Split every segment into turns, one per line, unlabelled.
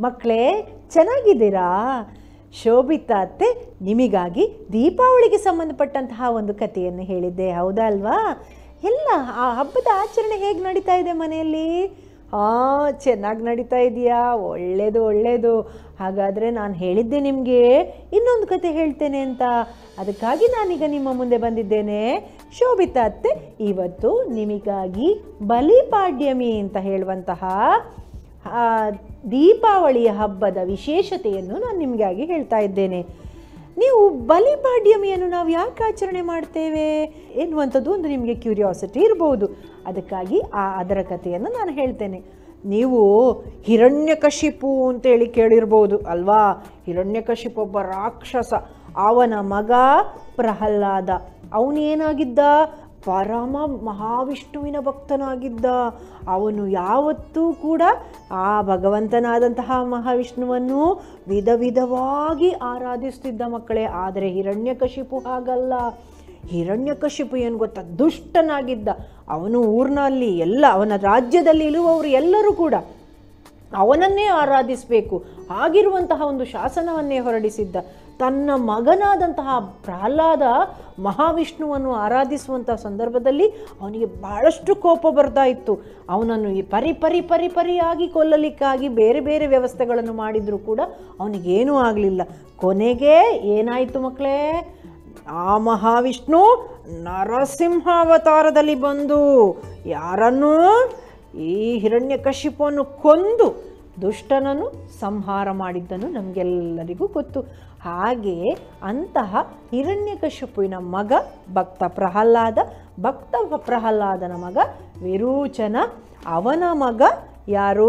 ಮಕ್ಕಳೇ ಚೆನ್ನಾಗಿದ್ದೀರಾ ಶೋಭಿತಾ ಅತ್ತೆ ನಿಮಗಾಗಿ ದೀಪಾವಳಿಗೆ ಸಂಬಂಧಪಟ್ಟಂತಹ ಒಂದು ಕಥೆಯನ್ನು ಹೇಳಿದ್ದೆ ಹೌದಾ ಅಲ್ವಾ ಎಲ್ಲ ಆ ಹಬ್ಬದ ಆಚರಣೆ ಹೇಗೆ ನಡೀತಾ ಇದೆ ಮನೆಯಲ್ಲಿ ಹಾಂ ಚೆನ್ನಾಗಿ ನಡೀತಾ ಇದೆಯಾ ಒಳ್ಳೆಯದು ಒಳ್ಳೆಯದು ಹಾಗಾದರೆ ನಾನು ಹೇಳಿದ್ದೆ ನಿಮಗೆ ಇನ್ನೊಂದು ಕತೆ ಹೇಳ್ತೇನೆ ಅಂತ ಅದಕ್ಕಾಗಿ ನಾನೀಗ ನಿಮ್ಮ ಮುಂದೆ ಬಂದಿದ್ದೇನೆ ಶೋಭಿತಾ ಅತ್ತೆ ಇವತ್ತು ನಿಮಗಾಗಿ ಬಲಿಪಾಡ್ಯಮಿ ಅಂತ ಹೇಳುವಂತಹ ಆ, ದೀಪಾವಳಿಯ ಹಬ್ಬದ ವಿಶೇಷತೆಯನ್ನು ನಾನು ನಿಮಗಾಗಿ ಹೇಳ್ತಾ ಇದ್ದೇನೆ ನೀವು ಬಲಿಪಾಡ್ಯಮಿಯನ್ನು ನಾವು ಯಾಕೆ ಆಚರಣೆ ಮಾಡ್ತೇವೆ ಎನ್ನುವಂಥದ್ದು ಒಂದು ನಿಮಗೆ ಕ್ಯೂರಿಯಾಸಿಟಿ ಇರ್ಬೋದು ಅದಕ್ಕಾಗಿ ಆ ಅದರ ಕಥೆಯನ್ನು ನಾನು ಹೇಳ್ತೇನೆ ನೀವು ಹಿರಣ್ಯಕಶಿಪು ಅಂತೇಳಿ ಕೇಳಿರ್ಬೋದು ಅಲ್ವಾ ಹಿರಣ್ಯಕಶಿಪು ಒಬ್ಬ ರಾಕ್ಷಸ ಅವನ ಮಗ ಪ್ರಹ್ಲಾದ ಅವನೇನಾಗಿದ್ದ ಪರಮ ಮಹಾವಿಷ್ಣುವಿನ ಭಕ್ತನಾಗಿದ್ದ ಅವನು ಯಾವತ್ತೂ ಕೂಡ ಆ ಭಗವಂತನಾದಂತಹ ಮಹಾವಿಷ್ಣುವನ್ನು ವಿಧ ವಿಧವಾಗಿ ಆರಾಧಿಸ್ತಿದ್ದ ಮಕ್ಕಳೇ ಆದರೆ ಹಿರಣ್ಯಕಶಿಪು ಹಾಗಲ್ಲ ಹಿರಣ್ಯಕಶಿಪು ಏನು ಗೊತ್ತಾ ದುಷ್ಟನಾಗಿದ್ದ ಅವನು ಊರಿನಲ್ಲಿ ಎಲ್ಲ ಅವನ ರಾಜ್ಯದಲ್ಲಿ ಇರುವವರು ಎಲ್ಲರೂ ಕೂಡ ಅವನನ್ನೇ ಆರಾಧಿಸಬೇಕು ಆಗಿರುವಂತಹ ಒಂದು ಶಾಸನವನ್ನೇ ಹೊರಡಿಸಿದ್ದ ತನ್ನ ಮಗನಾದಂತಹ ಪ್ರಹ್ಲಾದ ಮಹಾವಿಷ್ಣುವನ್ನು ಆರಾಧಿಸುವಂತಹ ಸಂದರ್ಭದಲ್ಲಿ ಅವನಿಗೆ ಬಹಳಷ್ಟು ಕೋಪ ಬರ್ತಾ ಇತ್ತು ಅವನನ್ನು ಈ ಪರಿ ಪರಿ ಪರಿ ಪರಿಯಾಗಿ ಕೊಲ್ಲಲಿಕ್ಕಾಗಿ ಬೇರೆ ಬೇರೆ ವ್ಯವಸ್ಥೆಗಳನ್ನು ಮಾಡಿದರೂ ಕೂಡ ಅವನಿಗೇನೂ ಆಗಲಿಲ್ಲ ಕೊನೆಗೆ ಏನಾಯಿತು ಮಕ್ಕಳೇ ಆ ಮಹಾವಿಷ್ಣು ನರಸಿಂಹಾವತಾರದಲ್ಲಿ ಬಂದು ಯಾರನ್ನು ಈ ಹಿರಣ್ಯಕಶಿಪವನ್ನು ಕೊಂದು ದುಷ್ಟನನ್ನು ಸಂಹಾರ ಮಾಡಿದ್ದನ್ನು ನಮಗೆಲ್ಲರಿಗೂ ಗೊತ್ತು ಹಾಗೆ ಅಂತಹ ಹಿರಣ್ಯಕಶಿಪುವಿನ ಮಗ ಭಕ್ತ ಪ್ರಹ್ಲಾದ ಭಕ್ತ ಪ್ರಹ್ಲಾದನ ಮಗ ವಿರೋಚನ ಅವನ ಮಗ ಯಾರು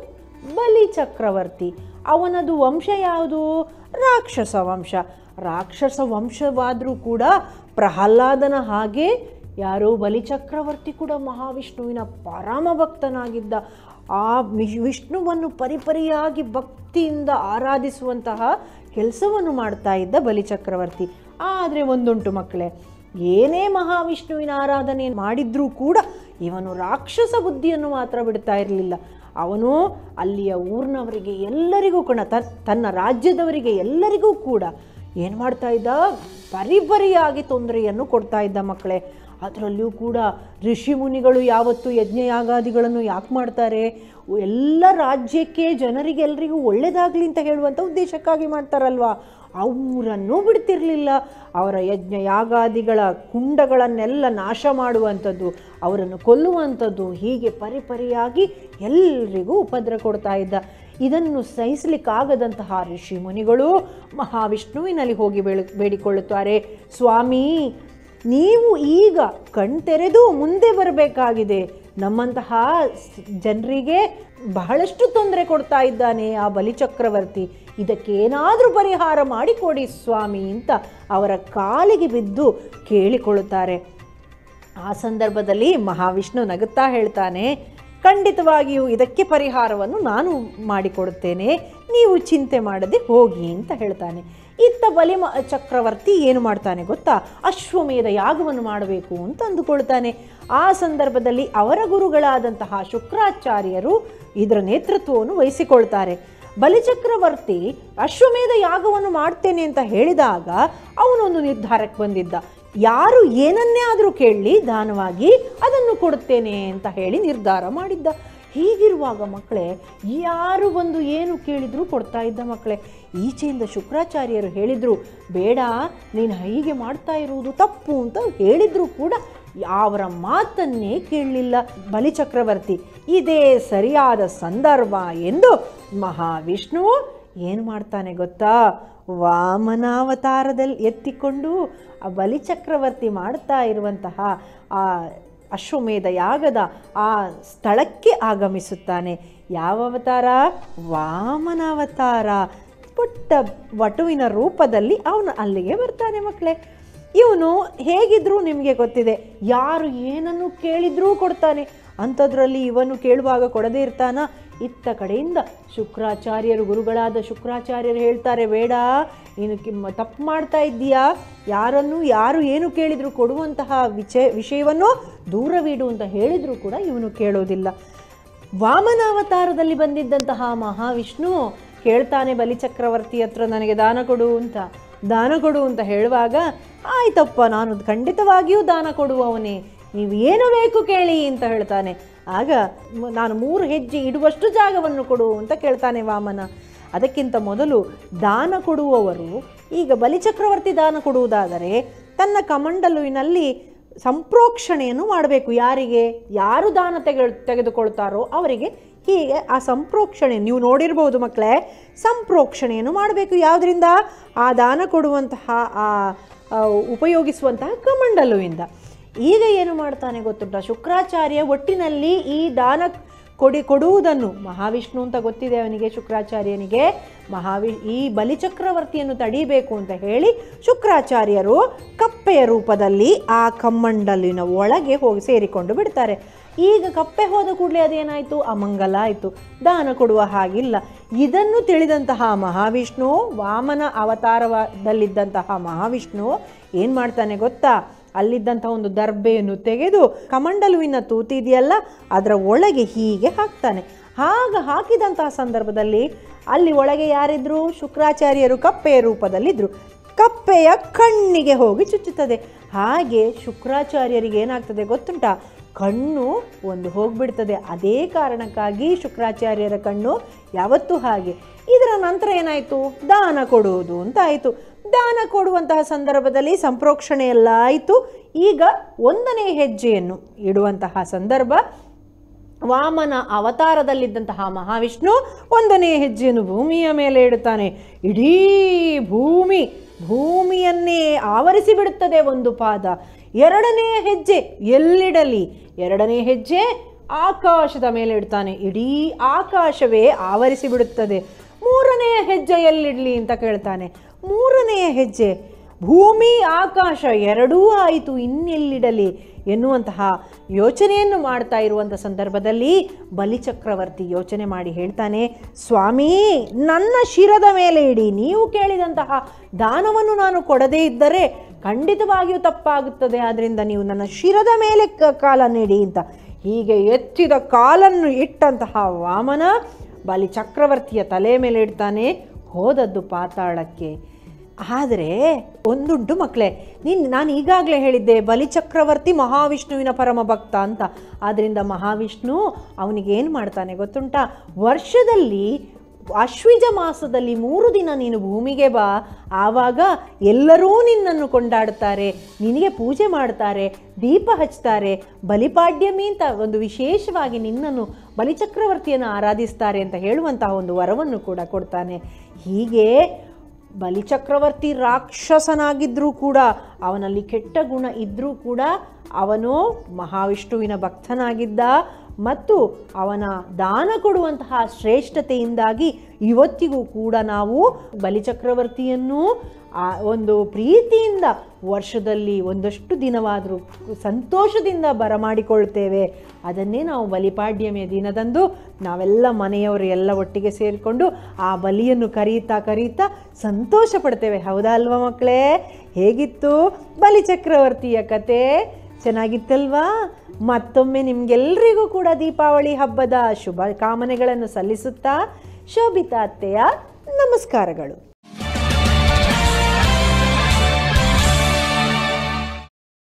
ಬಲಿ ಚಕ್ರವರ್ತಿ ಅವನದು ವಂಶ ಯಾವುದು ರಾಕ್ಷಸ ವಂಶ ರಾಕ್ಷಸ ವಂಶವಾದರೂ ಕೂಡ ಪ್ರಹ್ಲಾದನ ಹಾಗೆ ಯಾರೋ ಬಲಿಚಕ್ರವರ್ತಿ ಕೂಡ ಮಹಾವಿಷ್ಣುವಿನ ಪರಮ ಭಕ್ತನಾಗಿದ್ದ ಆ ವಿ- ವಿಷ್ಣುವನ್ನು ಪರಿಪರಿಯಾಗಿ ಭಕ್ತಿಯಿಂದ ಆರಾಧಿಸುವಂತಹ ಕೆಲಸವನ್ನು ಮಾಡ್ತಾ ಇದ್ದ ಬಲಿಚಕ್ರವರ್ತಿ ಆದರೆ ಒಂದುಂಟು ಮಕ್ಕಳೇ ಏನೇ ಮಹಾವಿಷ್ಣುವಿನ ಆರಾಧನೆ ಮಾಡಿದ್ರೂ ಕೂಡ ಇವನು ರಾಕ್ಷಸ ಬುದ್ಧಿಯನ್ನು ಮಾತ್ರ ಬಿಡ್ತಾ ಇರಲಿಲ್ಲ ಅವನು ಅಲ್ಲಿಯ ಊರಿನವರಿಗೆ ಎಲ್ಲರಿಗೂ ಕೂಡ ತನ್- ತನ್ನ ರಾಜ್ಯದವರಿಗೆ ಎಲ್ಲರಿಗೂ ಕೂಡ ಏನು ಮಾಡ್ತಾ ಇದ್ದ ಪರಿಪರಿಯಾಗಿ ತೊಂದರೆಯನ್ನು ಕೊಡ್ತಾ ಇದ್ದ ಮಕ್ಕಳೇ ಅದರಲ್ಲಿಯೂ ಕೂಡ ಋಷಿ ಮುನಿಗಳು ಯಾವತ್ತು ಯಜ್ಞ ಯಾಗಾದಿಗಳನ್ನು ಯಾಕೆ ಮಾಡ್ತಾರೆ ಎಲ್ಲ ರಾಜ್ಯಕ್ಕೆ ಜನರಿಗೆ ಎಲ್ರಿಗೂ ಒಳ್ಳೆಯದಾಗಲಿ ಅಂತ ಹೇಳುವಂಥ ಉದ್ದೇಶಕ್ಕಾಗಿ ಮಾಡ್ತಾರಲ್ವಾ ಅವರನ್ನೂ ಬಿಡ್ತಿರಲಿಲ್ಲ ಅವರ ಯಜ್ಞ ಯಾಗಾದಿಗಳ ಕುಂಡಗಳನ್ನೆಲ್ಲ ನಾಶ ಮಾಡುವಂಥದ್ದು ಅವರನ್ನು ಕೊಲ್ಲುವಂಥದ್ದು ಹೀಗೆ ಪರಿಪರಿಯಾಗಿ ಎಲ್ರಿಗೂ ಉಪದ್ರ ಕೊಡ್ತಾ ಇದ್ದ ಇದನ್ನು ಸಹಿಸಲಿಕ್ಕಾಗದಂತಹ ಋಷಿ ಮುನಿಗಳು ಮಹಾವಿಷ್ಣುವಿನಲ್ಲಿ ಹೋಗಿ ಬೇಳಿ ಬೇಡಿಕೊಳ್ಳುತ್ತಾರೆ ಸ್ವಾಮಿ ನೀವು ಈಗ ಕಣ್ತೆರೆದು ಮುಂದೆ ಬರಬೇಕಾಗಿದೆ ನಮ್ಮಂತಹ ಜನರಿಗೆ ಬಹಳಷ್ಟು ತೊಂದರೆ ಕೊಡ್ತಾ ಇದ್ದಾನೆ ಆ ಬಲಿಚಕ್ರವರ್ತಿ ಇದಕ್ಕೆ ಏನಾದರೂ ಪರಿಹಾರ ಮಾಡಿಕೊಡಿ ಸ್ವಾಮಿ ಅಂತ ಅವರ ಕಾಲಿಗೆ ಬಿದ್ದು ಕೇಳಿಕೊಳ್ಳುತ್ತಾರೆ ಆ ಸಂದರ್ಭದಲ್ಲಿ ಮಹಾವಿಷ್ಣು ನಗುತ್ತಾ ಹೇಳ್ತಾನೆ ಖಂಡಿತವಾಗಿಯೂ ಇದಕ್ಕೆ ಪರಿಹಾರವನ್ನು ನಾನು ಮಾಡಿಕೊಡುತ್ತೇನೆ ನೀವು ಚಿಂತೆ ಮಾಡದೆ ಹೋಗಿ ಅಂತ ಹೇಳ್ತಾನೆ ಇತ್ತ ಬಲಿ ಮ- ಚಕ್ರವರ್ತಿ ಏನು ಮಾಡ್ತಾನೆ ಗೊತ್ತಾ ಅಶ್ವಮೇಧ ಯಾಗವನ್ನು ಮಾಡಬೇಕು ಅಂತ ಅಂದುಕೊಳ್ತಾನೆ ಆ ಸಂದರ್ಭದಲ್ಲಿ ಅವರ ಗುರುಗಳಾದಂತಹ ಶುಕ್ರಾಚಾರ್ಯರು ಇದರ ನೇತೃತ್ವವನ್ನು ವಹಿಸಿಕೊಳ್ತಾರೆ ಬಲಿಚಕ್ರವರ್ತಿ ಅಶ್ವಮೇಧ ಯಾಗವನ್ನು ಮಾಡ್ತೇನೆ ಅಂತ ಹೇಳಿದಾಗ ಅವನೊಂದು ನಿರ್ಧಾರಕ್ಕೆ ಬಂದಿದ್ದ ಯಾರು ಏನನ್ನೇ ಆದರೂ ಕೇಳಲಿ ದಾನವಾಗಿ ಅದನ್ನು ಕೊಡುತ್ತೇನೆ ಅಂತ ಹೇಳಿ ನಿರ್ಧಾರ ಮಾಡಿದ್ದ ಹೀಗಿರುವಾಗ ಮಕ್ಕಳೇ ಯಾರು ಬಂದು ಏನು ಕೇಳಿದ್ರು ಕೊಡ್ತಾ ಇದ್ದ ಮಕ್ಕಳೇ ಈಚೆಯಿಂದ ಶುಕ್ರಾಚಾರ್ಯರು ಹೇಳಿದರು ಬೇಡ ನೀನು ಹೀಗೆ ಮಾಡ್ತಾ ಇರುವುದು ತಪ್ಪು ಅಂತ ಹೇಳಿದ್ರು ಕೂಡ ಅವರ ಮಾತನ್ನೇ ಕೇಳಲಿಲ್ಲ ಬಲಿಚಕ್ರವರ್ತಿ ಇದೇ ಸರಿಯಾದ ಸಂದರ್ಭ ಎಂದು ಮಹಾವಿಷ್ಣು ಏನು ಮಾಡ್ತಾನೆ ಗೊತ್ತಾ ವಾಮನಾವತಾರದಲ್ಲಿ ಎತ್ತಿಕೊಂಡು ಆ ಬಲಿಚಕ್ರವರ್ತಿ ಮಾಡ್ತಾ ಇರುವಂತಹ ಆ ಅಶ್ವಮೇಧ ಯಾಗದ ಆ ಸ್ಥಳಕ್ಕೆ ಆಗಮಿಸುತ್ತಾನೆ ಯಾವ ಅವತಾರ ವಾಮನಾವತಾರ ಪುಟ್ಟ ವಟುವಿನ ರೂಪದಲ್ಲಿ ಅವನು ಅಲ್ಲಿಗೆ ಬರ್ತಾನೆ ಮಕ್ಕಳೇ ಇವನು ಹೇಗಿದ್ರೂ ನಿಮಗೆ ಗೊತ್ತಿದೆ ಯಾರು ಏನನ್ನು ಕೇಳಿದ್ರೂ ಕೊಡ್ತಾನೆ ಅಂಥದ್ರಲ್ಲಿ ಇವನು ಕೇಳುವಾಗ ಕೊಡದೇ ಇರ್ತಾನ ಇತ್ತ ಕಡೆಯಿಂದ ಶುಕ್ರಾಚಾರ್ಯರು ಗುರುಗಳಾದ ಶುಕ್ರಾಚಾರ್ಯರು ಹೇಳ್ತಾರೆ ಬೇಡ ನೀನು ಕಿಮ್ಮ ತಪ್ಪು ಮಾಡ್ತಾ ಇದ್ದೀಯಾ ಯಾರನ್ನು ಯಾರು ಏನು ಕೇಳಿದ್ರು ಕೊಡುವಂತಹ ವಿಚಯ ವಿಷಯವನ್ನು ದೂರವಿಡು ಅಂತ ಹೇಳಿದರೂ ಕೂಡ ಇವನು ಕೇಳೋದಿಲ್ಲ ವಾಮನಾವತಾರದಲ್ಲಿ ಬಂದಿದ್ದಂತಹ ಮಹಾವಿಷ್ಣು ಕೇಳ್ತಾನೆ ಬಲಿಚಕ್ರವರ್ತಿ ಹತ್ರ ನನಗೆ ದಾನ ಕೊಡು ಅಂತ ದಾನ ಕೊಡು ಅಂತ ಹೇಳುವಾಗ ಆಯ್ತಪ್ಪ ನಾನು ಖಂಡಿತವಾಗಿಯೂ ದಾನ ಕೊಡುವವನೇ ನೀವು ಏನು ಬೇಕು ಕೇಳಿ ಅಂತ ಹೇಳ್ತಾನೆ ಆಗ ಮ- ನಾನು ಮೂರು ಹೆಜ್ಜೆ ಇಡುವಷ್ಟು ಜಾಗವನ್ನು ಕೊಡು ಅಂತ ಕೇಳ್ತಾನೆ ವಾಮನ ಅದಕ್ಕಿಂತ ಮೊದಲು ದಾನ ಕೊಡುವವರು ಈಗ ಬಲಿಚಕ್ರವರ್ತಿ ದಾನ ಕೊಡುವುದಾದರೆ ತನ್ನ ಕಮಂಡಲುವಿನಲ್ಲಿ ಸಂಪ್ರೋಕ್ಷಣೆಯನ್ನು ಮಾಡಬೇಕು ಯಾರಿಗೆ ಯಾರು ದಾನ ತೆಗೆ ತೆಗೆದುಕೊಳ್ತಾರೋ ಅವರಿಗೆ ಹೀಗೆ ಆ ಸಂಪ್ರೋಕ್ಷಣೆ ನೀವು ನೋಡಿರ್ಬೋದು ಮಕ್ಕಳೇ ಸಂಪ್ರೋಕ್ಷಣೆಯನ್ನು ಮಾಡಬೇಕು ಯಾವುದರಿಂದ ಆ ದಾನ ಕೊಡುವಂತಹ ಆ ಆ ಉಪಯೋಗಿಸುವಂತಹ ಕಮಂಡಲುವಿಂದ ಈಗ ಏನು ಮಾಡ್ತಾನೆ ಗೊತ್ತುಂಟ ಶುಕ್ರಾಚಾರ್ಯ ಒಟ್ಟಿನಲ್ಲಿ ಈ ದಾನ ಕೊಡಿ ಕೊಡುವುದನ್ನು ಮಹಾವಿಷ್ಣು ಅಂತ ಗೊತ್ತಿದೆ ಅವನಿಗೆ ಶುಕ್ರಾಚಾರ್ಯನಿಗೆ ಮಹಾವಿ ಈ ಬಲಿಚಕ್ರವರ್ತಿಯನ್ನು ತಡಿಬೇಕು ಅಂತ ಹೇಳಿ ಶುಕ್ರಾಚಾರ್ಯರು ಕಪ್ಪೆಯ ರೂಪದಲ್ಲಿ ಆ ಕಮ್ಮಂಡಲಿನ ಒಳಗೆ ಹೋಗಿ ಸೇರಿಕೊಂಡು ಬಿಡ್ತಾರೆ ಈಗ ಕಪ್ಪೆ ಹೋದ ಕೂಡಲೇ ಅದೇನಾಯಿತು ಅಮಂಗಲ ಆಯಿತು ದಾನ ಕೊಡುವ ಹಾಗಿಲ್ಲ ಇದನ್ನು ತಿಳಿದಂತಹ ಮಹಾವಿಷ್ಣು ವಾಮನ ಅವತಾರದಲ್ಲಿದ್ದಂತಹ ಮಹಾವಿಷ್ಣು ಏನು ಮಾಡ್ತಾನೆ ಗೊತ್ತಾ ಅಲ್ಲಿದ್ದಂಥ ಒಂದು ದರ್ಬೆಯನ್ನು ತೆಗೆದು ಕಮಂಡಲುವಿನ ತೂತಿದೆಯಲ್ಲ ಅದರ ಒಳಗೆ ಹೀಗೆ ಹಾಕ್ತಾನೆ ಆಗ ಹಾಕಿದಂತಹ ಸಂದರ್ಭದಲ್ಲಿ ಅಲ್ಲಿ ಒಳಗೆ ಯಾರಿದ್ರು ಶುಕ್ರಾಚಾರ್ಯರು ಕಪ್ಪೆಯ ರೂಪದಲ್ಲಿದ್ದರು ಕಪ್ಪೆಯ ಕಣ್ಣಿಗೆ ಹೋಗಿ ಚುಚ್ಚುತ್ತದೆ ಹಾಗೆ ಶುಕ್ರಾಚಾರ್ಯರಿಗೆ ಏನಾಗ್ತದೆ ಗೊತ್ತುಂಟಾ ಕಣ್ಣು ಒಂದು ಹೋಗ್ಬಿಡ್ತದೆ ಅದೇ ಕಾರಣಕ್ಕಾಗಿ ಶುಕ್ರಾಚಾರ್ಯರ ಕಣ್ಣು ಯಾವತ್ತೂ ಹಾಗೆ ಇದರ ನಂತರ ಏನಾಯಿತು ದಾನ ಕೊಡುವುದು ಅಂತ ಆಯಿತು ದಾನ ಕೊಡುವಂತಹ ಸಂದರ್ಭದಲ್ಲಿ ಸಂಪ್ರೋಕ್ಷಣೆ ಎಲ್ಲ ಆಯಿತು ಈಗ ಒಂದನೇ ಹೆಜ್ಜೆಯನ್ನು ಇಡುವಂತಹ ಸಂದರ್ಭ ವಾಮನ ಅವತಾರದಲ್ಲಿದ್ದಂತಹ ಮಹಾವಿಷ್ಣು ಒಂದನೇ ಹೆಜ್ಜೆಯನ್ನು ಭೂಮಿಯ ಮೇಲೆ ಇಡುತ್ತಾನೆ ಇಡೀ ಭೂಮಿ ಭೂಮಿಯನ್ನೇ ಆವರಿಸಿ ಬಿಡುತ್ತದೆ ಒಂದು ಪಾದ ಎರಡನೇ ಹೆಜ್ಜೆ ಎಲ್ಲಿಡಲಿ ಎರಡನೇ ಹೆಜ್ಜೆ ಆಕಾಶದ ಮೇಲೆ ಇಡ್ತಾನೆ ಇಡೀ ಆಕಾಶವೇ ಆವರಿಸಿ ಬಿಡುತ್ತದೆ ಮೂರನೆಯ ಹೆಜ್ಜೆ ಎಲ್ಲಿಡಲಿ ಅಂತ ಕೇಳ್ತಾನೆ ಮೂರನೆಯ ಹೆಜ್ಜೆ ಭೂಮಿ ಆಕಾಶ ಎರಡೂ ಆಯಿತು ಇನ್ನೆಲ್ಲಿಡಲಿ ಎನ್ನುವಂತಹ ಯೋಚನೆಯನ್ನು ಮಾಡ್ತಾ ಇರುವಂಥ ಸಂದರ್ಭದಲ್ಲಿ ಬಲಿಚಕ್ರವರ್ತಿ ಯೋಚನೆ ಮಾಡಿ ಹೇಳ್ತಾನೆ ಸ್ವಾಮಿ ನನ್ನ ಶಿರದ ಮೇಲೆ ಇಡಿ ನೀವು ಕೇಳಿದಂತಹ ದಾನವನ್ನು ನಾನು ಕೊಡದೇ ಇದ್ದರೆ ಖಂಡಿತವಾಗಿಯೂ ತಪ್ಪಾಗುತ್ತದೆ ಆದ್ದರಿಂದ ನೀವು ನನ್ನ ಶಿರದ ಮೇಲೆ ಕ ಕಾಲನ್ನಿಡಿ ಅಂತ ಹೀಗೆ ಎತ್ತಿದ ಕಾಲನ್ನು ಇಟ್ಟಂತಹ ವಾಮನ ಬಲಿ ಚಕ್ರವರ್ತಿಯ ತಲೆ ಮೇಲೆ ಇಡ್ತಾನೆ ಹೋದದ್ದು ಪಾತಾಳಕ್ಕೆ ಆದರೆ ಒಂದುಂಟು ಮಕ್ಕಳೇ ನೀನು ನಾನು ಈಗಾಗಲೇ ಹೇಳಿದ್ದೆ ಬಲಿಚಕ್ರವರ್ತಿ ಮಹಾವಿಷ್ಣುವಿನ ಪರಮ ಭಕ್ತ ಅಂತ ಆದ್ದರಿಂದ ಮಹಾವಿಷ್ಣು ಅವನಿಗೆ ಏನು ಮಾಡ್ತಾನೆ ಗೊತ್ತುಂಟಾ ವರ್ಷದಲ್ಲಿ ಅಶ್ವಿಜ ಮಾಸದಲ್ಲಿ ಮೂರು ದಿನ ನೀನು ಭೂಮಿಗೆ ಬಾ ಆವಾಗ ಎಲ್ಲರೂ ನಿನ್ನನ್ನು ಕೊಂಡಾಡ್ತಾರೆ ನಿನಗೆ ಪೂಜೆ ಮಾಡ್ತಾರೆ ದೀಪ ಹಚ್ತಾರೆ ಬಲಿಪಾಡ್ಯಮಿ ಅಂತ ಒಂದು ವಿಶೇಷವಾಗಿ ನಿನ್ನನ್ನು ಬಲಿಚಕ್ರವರ್ತಿಯನ್ನು ಆರಾಧಿಸ್ತಾರೆ ಅಂತ ಹೇಳುವಂತಹ ಒಂದು ವರವನ್ನು ಕೂಡ ಕೊಡ್ತಾನೆ ಹೀಗೆ ಬಲಿಚಕ್ರವರ್ತಿ ರಾಕ್ಷಸನಾಗಿದ್ದರೂ ಕೂಡ ಅವನಲ್ಲಿ ಕೆಟ್ಟ ಗುಣ ಇದ್ದರೂ ಕೂಡ ಅವನು ಮಹಾವಿಷ್ಣುವಿನ ಭಕ್ತನಾಗಿದ್ದ ಮತ್ತು ಅವನ ದಾನ ಕೊಡುವಂತಹ ಶ್ರೇಷ್ಠತೆಯಿಂದಾಗಿ ಇವತ್ತಿಗೂ ಕೂಡ ನಾವು ಬಲಿಚಕ್ರವರ್ತಿಯನ್ನು ಆ ಒಂದು ಪ್ರೀತಿಯಿಂದ ವರ್ಷದಲ್ಲಿ ಒಂದಷ್ಟು ದಿನವಾದರೂ ಸಂತೋಷದಿಂದ ಬರಮಾಡಿಕೊಳ್ತೇವೆ ಅದನ್ನೇ ನಾವು ಬಲಿಪಾಡ್ಯಮಿಯ ದಿನದಂದು ನಾವೆಲ್ಲ ಮನೆಯವರು ಎಲ್ಲ ಒಟ್ಟಿಗೆ ಸೇರಿಕೊಂಡು ಆ ಬಲಿಯನ್ನು ಕರೀತಾ ಕರೀತಾ ಸಂತೋಷ ಪಡ್ತೇವೆ ಹೌದಾ ಅಲ್ವಾ ಮಕ್ಕಳೇ ಹೇಗಿತ್ತು ಬಲಿಚಕ್ರವರ್ತಿಯ ಕತೆ ಚೆನ್ನಾಗಿತ್ತಲ್ವಾ ಮತ್ತೊಮ್ಮೆ ನಿಮಗೆಲ್ಲರಿಗೂ ಕೂಡ ದೀಪಾವಳಿ ಹಬ್ಬದ ಶುಭ ಕಾಮನೆಗಳನ್ನು ಸಲ್ಲಿಸುತ್ತಾ ಶೋಭಿತಾ ಅತ್ತೆಯ ನಮಸ್ಕಾರಗಳು